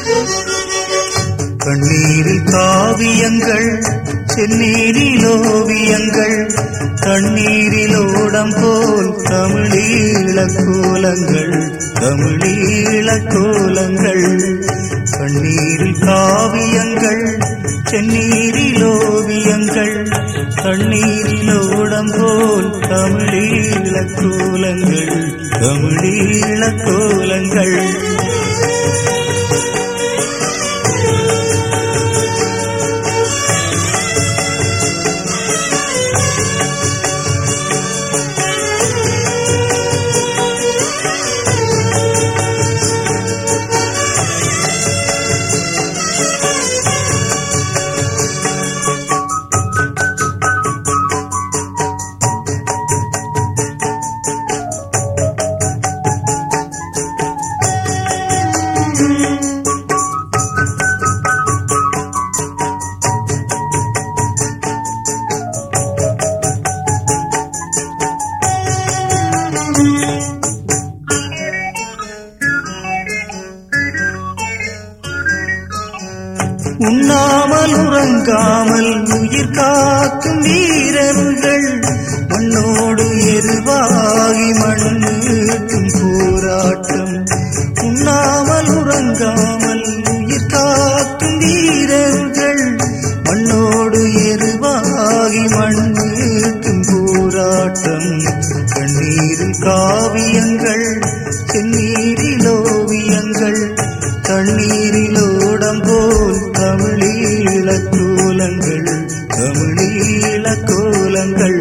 கண்ணீரில் காவியங்கள் செந்நீரில் ஓவியங்கள் தண்ணீரில் ஓடம் போல் தமிழீழ கோலங்கள் தமிழீழ கோலங்கள் கண்ணீரில் காவியங்கள் செந்நீரில் ஓவியங்கள் தண்ணீரில் ஓடம் போல் தமிழீழ கோலங்கள் தமிழீழ கோலங்கள் உண்ணாமல் உறங்காமல் உயிர் காக்கும் வீரர்கள் மண்ணோடு எருவாகி மண்ணுக்கும் போராட்டம் உண்ணாமல் உறங்காமல் உயிர் காக்கும் வீரர்கள் மண்ணோடு எருவாகி மண்ணுக்கும் போராட்டம் கண்ணீரில் காவியங்கள் செந்நீரில் ஓவியங்கள் தண்ணீரில் ஓடம் போல் தமிழீழ கோலங்கள் தமிழீழ கோலங்கள்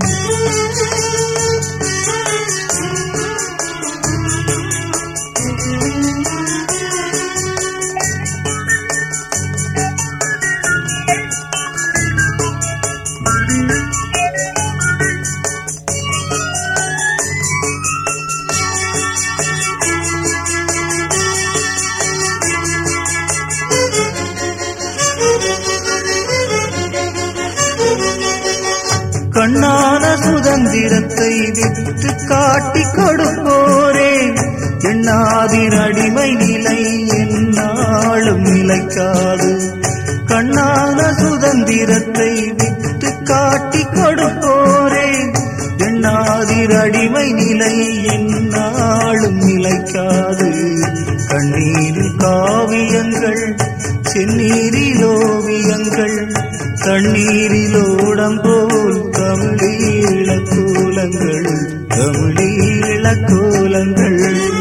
கண்ணான சுதந்திரத்தை விட்டு காட்டி கொடுப்போரே எண்ணாதின் அடிமை நிலை என்னாலும் நிலைக்காது கண்ணான சுதந்திரத்தை விட்டு காட்டி கொடுப்போரே எண்ணாதிர் அடிமை நிலை என்னாலும் நிலைக்காது கண்ணீரில் காவியங்கள் செந்நீரில் ஓவியங்கள் தண்ணீரில் ஓடம் போல் தமிழீழ கோலங்கள் தமிழீழ கோலங்கள்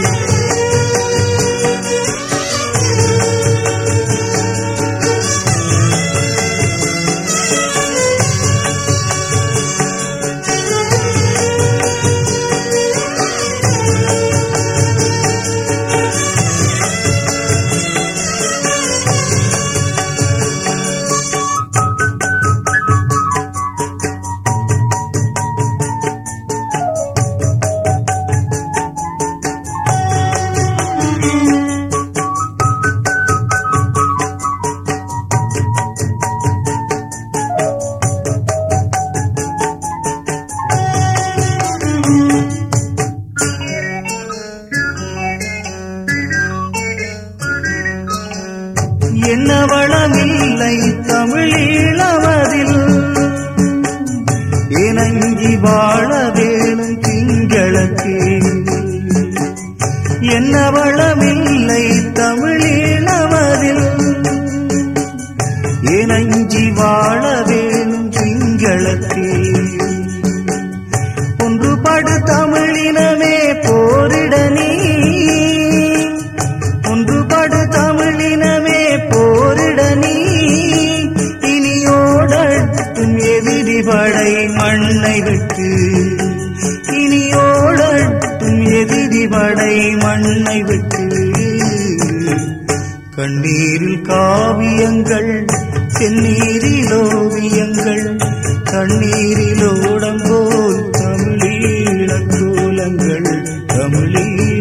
என்ன வளமில்லை தமிழீழமதில் இணங்கி வாழ வேணும் திங்களுக்கு என்ன வளமில்லை தமிழீழமதில் இணங்கி வாழ வேணும் திங்களுக்கு ஒன்றுபடு தமிழினமே போரிட நீ ஒன்றுபடு தமிழினமே போரிட நீ இனியோடட்டும் எதிரி படை மண்ணை விட்டு இனியோடட்டும் எதிரி படை மண்ணை விட்டு கண்ணீரில் காவியங்கள் செந்நீரில் ஓவியங்கள் தண்ணீரில் ஓடம் போல் தமிழீழ கோலங்கள் தமிழீழ